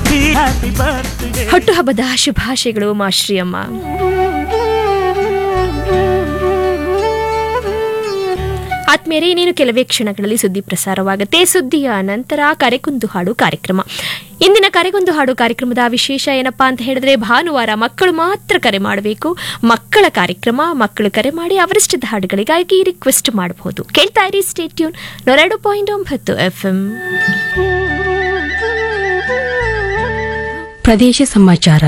happy birthday ಹುಟ್ಟುಹಬ್ಬದ ಶುಭಾಶಯಗಳು ಮಾಶ್ರೀಯಮ್ಮ ಆತ್ಮೀಯರೇ ಇನ್ನೇನು ಕೆಲವೇ ಕ್ಷಣಗಳಲ್ಲಿ ಸುದ್ದಿ ಪ್ರಸಾರವಾಗುತ್ತೆ ಸುದ್ದಿಯ ನಂತರ ಕರೆಗೊಂದು ಹಾಡು ಕಾರ್ಯಕ್ರಮ ಇಂದಿನ ಕರೆಗೊಂದು ಹಾಡು ಕಾರ್ಯಕ್ರಮದ ವಿಶೇಷ ಏನಪ್ಪಾ ಅಂತ ಹೇಳಿದ್ರೆ ಭಾನುವಾರ ಮಕ್ಕಳು ಮಾತ್ರ ಕರೆ ಮಾಡಬೇಕು ಮಕ್ಕಳ ಕಾರ್ಯಕ್ರಮ ಮಕ್ಕಳು ಕರೆ ಮಾಡಿ ಅವರಿಷ್ಟದ ಹಾಡುಗಳಿಗಾಗಿ ರಿಕ್ವೆಸ್ಟ್ ಮಾಡಬಹುದು ಕೇಳ್ತಾ ಇರಿ ಸ್ಟೇಟ್ಯೂನ್ ನೂರೆರಡು ಪಾಯಿಂಟ್ ಒಂಬತ್ತು ಎಫ್ ಎಂ ಪ್ರದೇಶ ಸಮಾಚಾರ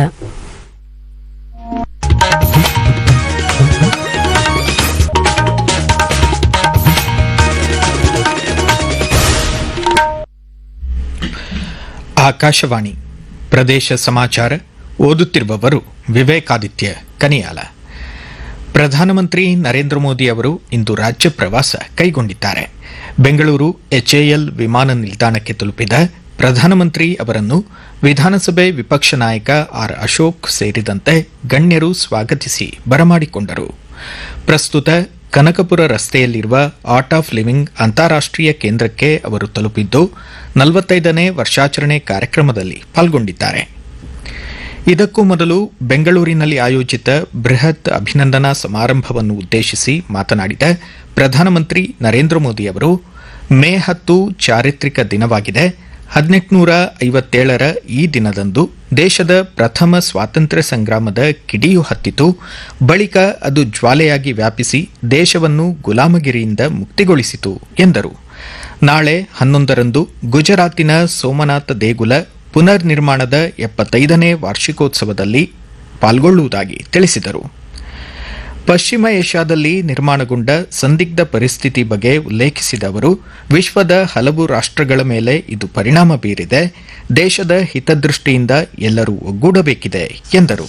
ಆಕಾಶವಾಣಿ ಪ್ರದೇಶ ಸಮಾಚಾರ ಓದುತ್ತಿರುವವರು ವಿವೇಕಾದಿತ್ಯ ಕನಿಯಾಲ ಪ್ರಧಾನಮಂತ್ರಿ ನರೇಂದ್ರ ಮೋದಿ ಅವರು ಇಂದು ರಾಜ್ಯ ಪ್ರವಾಸ ಕೈಗೊಂಡಿದ್ದಾರೆ ಬೆಂಗಳೂರು ಎಚ್ಎಎಲ್ ವಿಮಾನ ನಿಲ್ದಾಣಕ್ಕೆ ತಲುಪಿದ ಪ್ರಧಾನಮಂತ್ರಿ ಅವರನ್ನು ವಿಧಾನಸಭೆ ವಿಪಕ್ಷ ನಾಯಕ ಆರ್ ಅಶೋಕ್ ಸೇರಿದಂತೆ ಗಣ್ಯರು ಸ್ವಾಗತಿಸಿ ಬರಮಾಡಿಕೊಂಡರು ಪ್ರಸ್ತುತ ಕನಕಪುರ ರಸ್ತೆಯಲ್ಲಿರುವ ಆರ್ಟ್ ಆಫ್ ಲಿವಿಂಗ್ ಅಂತಾರಾಷ್ಟೀಯ ಕೇಂದ್ರಕ್ಕೆ ಅವರು ತಲುಪಿದ್ದು ನಲವತ್ತೈದನೇ ವರ್ಷಾಚರಣೆ ಕಾರ್ಯಕ್ರಮದಲ್ಲಿ ಪಾಲ್ಗೊಂಡಿದ್ದಾರೆ ಇದಕ್ಕೂ ಮೊದಲು ಬೆಂಗಳೂರಿನಲ್ಲಿ ಆಯೋಜಿತ ಬೃಹತ್ ಅಭಿನಂದನಾ ಸಮಾರಂಭವನ್ನು ಉದ್ದೇಶಿಸಿ ಮಾತನಾಡಿದ ಪ್ರಧಾನಮಂತ್ರಿ ನರೇಂದ್ರ ಮೋದಿ ಅವರು ಮೇ ಹತ್ತು ಚಾರಿತ್ರಿಕ ದಿನವಾಗಿದೆ ಹದಿನೆಂಟುನೂರ ಐವತ್ತೇಳರ ಈ ದಿನದಂದು ದೇಶದ ಪ್ರಥಮ ಸ್ವಾತಂತ್ರ್ಯ ಸಂಗ್ರಾಮದ ಕಿಡಿಯು ಹತ್ತಿತು ಬಳಿಕ ಅದು ಜ್ವಾಲೆಯಾಗಿ ವ್ಯಾಪಿಸಿ ದೇಶವನ್ನು ಗುಲಾಮಗಿರಿಯಿಂದ ಮುಕ್ತಿಗೊಳಿಸಿತು ಎಂದರು ನಾಳೆ ಹನ್ನೊಂದರಂದು ಗುಜರಾತಿನ ಸೋಮನಾಥ ದೇಗುಲ ಪುನರ್ ನಿರ್ಮಾಣದ ಎಪ್ಪತ್ತೈದನೇ ವಾರ್ಷಿಕೋತ್ಸವದಲ್ಲಿ ಪಾಲ್ಗೊಳ್ಳುವುದಾಗಿ ತಿಳಿಸಿದರು ಪಶ್ಚಿಮ ಏಷ್ಯಾದಲ್ಲಿ ನಿರ್ಮಾಣಗೊಂಡ ಸಂದಿಗ್ಧ ಪರಿಸ್ಥಿತಿ ಬಗ್ಗೆ ಉಲ್ಲೇಖಿಸಿದ ಅವರು ವಿಶ್ವದ ಹಲವು ರಾಷ್ಟ್ರಗಳ ಮೇಲೆ ಇದು ಪರಿಣಾಮ ಬೀರಿದೆ ದೇಶದ ಹಿತದೃಷ್ಟಿಯಿಂದ ಎಲ್ಲರೂ ಒಗ್ಗೂಡಬೇಕಿದೆ ಎಂದರು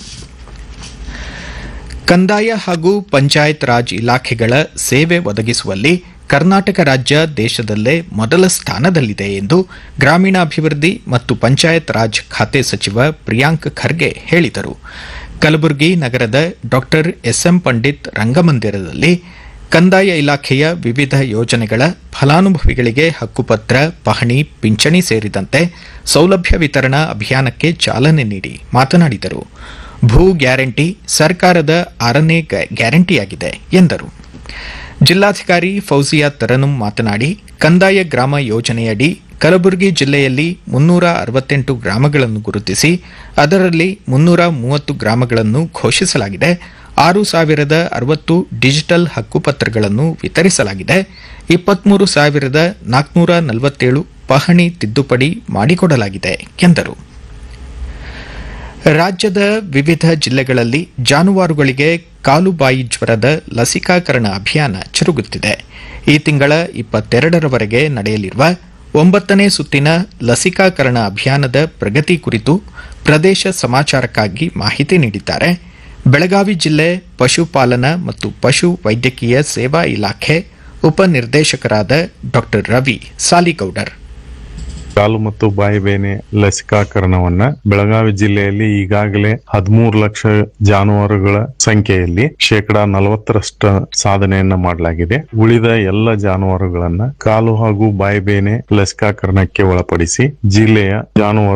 ಕಂದಾಯ ಹಾಗೂ ಪಂಚಾಯತ್ ರಾಜ್ ಇಲಾಖೆಗಳ ಸೇವೆ ಒದಗಿಸುವಲ್ಲಿ ಕರ್ನಾಟಕ ರಾಜ್ಯ ದೇಶದಲ್ಲೇ ಮೊದಲ ಸ್ಥಾನದಲ್ಲಿದೆ ಎಂದು ಗ್ರಾಮೀಣಾಭಿವೃದ್ಧಿ ಮತ್ತು ಪಂಚಾಯತ್ ರಾಜ್ ಖಾತೆ ಸಚಿವ ಪ್ರಿಯಾಂಕ್ ಖರ್ಗೆ ಹೇಳಿದರು ಕಲಬುರಗಿ ನಗರದ ಡಾಕ್ಟರ್ ಎಸ್ಎಂ ಪಂಡಿತ್ ರಂಗಮಂದಿರದಲ್ಲಿ ಕಂದಾಯ ಇಲಾಖೆಯ ವಿವಿಧ ಯೋಜನೆಗಳ ಫಲಾನುಭವಿಗಳಿಗೆ ಹಕ್ಕುಪತ್ರ ಪಹಣಿ ಪಿಂಚಣಿ ಸೇರಿದಂತೆ ಸೌಲಭ್ಯ ವಿತರಣಾ ಅಭಿಯಾನಕ್ಕೆ ಚಾಲನೆ ನೀಡಿ ಮಾತನಾಡಿದರು ಭೂ ಗ್ಯಾರಂಟಿ ಸರ್ಕಾರದ ಆರನೇ ಗ್ಯಾ- ಗ್ಯಾರಂಟಿಯಾಗಿದೆ ಎಂದರು ಜಿಲ್ಲಾಧಿಕಾರಿ ಫೌಜಿಯಾ ತರನುಂ ಮಾತನಾಡಿ ಕಂದಾಯ ಗ್ರಾಮ ಯೋಜನೆಯಡಿ ಕಲಬುರಗಿ ಜಿಲ್ಲೆಯಲ್ಲಿ ಮುನ್ನೂರ ಅರವತ್ತೆಂಟು ಗ್ರಾಮಗಳನ್ನು ಗುರುತಿಸಿ ಅದರಲ್ಲಿ ಮುನ್ನೂರ ಮೂವತ್ತು ಗ್ರಾಮಗಳನ್ನು ಘೋಷಿಸಲಾಗಿದೆ ಆರು ಸಾವಿರದ ಅರವತ್ತು ಡಿಜಿಟಲ್ ಹಕ್ಕುಪತ್ರಗಳನ್ನು ವಿತರಿಸಲಾಗಿದೆ ಇಪ್ಪತ್ಮೂರು ಸಾವಿರದ ನಾಲ್ಕುನೂರ ನಲವತ್ತೇಳು ಪಹಣಿ ತಿದ್ದುಪಡಿ ಮಾಡಿಕೊಡಲಾಗಿದೆ ಎಂದರು ರಾಜ್ಯದ ವಿವಿಧ ಜಿಲ್ಲೆಗಳಲ್ಲಿ ಜಾನುವಾರುಗಳಿಗೆ ಕಾಲುಬಾಯಿ ಜ್ವರದ ಲಸಿಕಾಕರಣ ಅಭಿಯಾನ ಜರುಗುತ್ತಿದೆ ಈ ತಿಂಗಳ ಇಪ್ಪತ್ತೆರಡರವರೆಗೆ ನಡೆಯಲಿರುವ ಒಂಬತ್ತನೇ ಸುತ್ತಿನ ಲಸಿಕಾಕರಣ ಅಭಿಯಾನದ ಪ್ರಗತಿ ಕುರಿತು ಪ್ರದೇಶ ಸಮಾಚಾರಕ್ಕಾಗಿ ಮಾಹಿತಿ ನೀಡಿದ್ದಾರೆ ಬೆಳಗಾವಿ ಜಿಲ್ಲೆ ಪಶುಪಾಲನಾ ಮತ್ತು ಪಶು ವೈದ್ಯಕೀಯ ಸೇವಾ ಇಲಾಖೆ ಉಪನಿರ್ದೇಶಕರಾದ ಡಾ ರವಿ ಸಾಲಿಗೌಡರ್ ಕಾಲು ಮತ್ತು ಬಾಯಿ ಬೇನೆ ಲಸಿಕಾಕರಣವನ್ನ ಬೆಳಗಾವಿ ಜಿಲ್ಲೆಯಲ್ಲಿ ಈಗಾಗಲೇ ಹದಿಮೂರು ಲಕ್ಷ ಜಾನುವಾರುಗಳ ಸಂಖ್ಯೆಯಲ್ಲಿ ಶೇಕಡಾ ನಲವತ್ತರಷ್ಟು ಸಾಧನೆಯನ್ನ ಮಾಡಲಾಗಿದೆ ಉಳಿದ ಎಲ್ಲ ಜಾನುವಾರುಗಳನ್ನ ಕಾಲು ಹಾಗೂ ಬಾಯಿ ಬೇನೆ ಲಸಿಕಾಕರಣಕ್ಕೆ ಒಳಪಡಿಸಿ ಜಿಲ್ಲೆಯ ಜಾನುವಾರು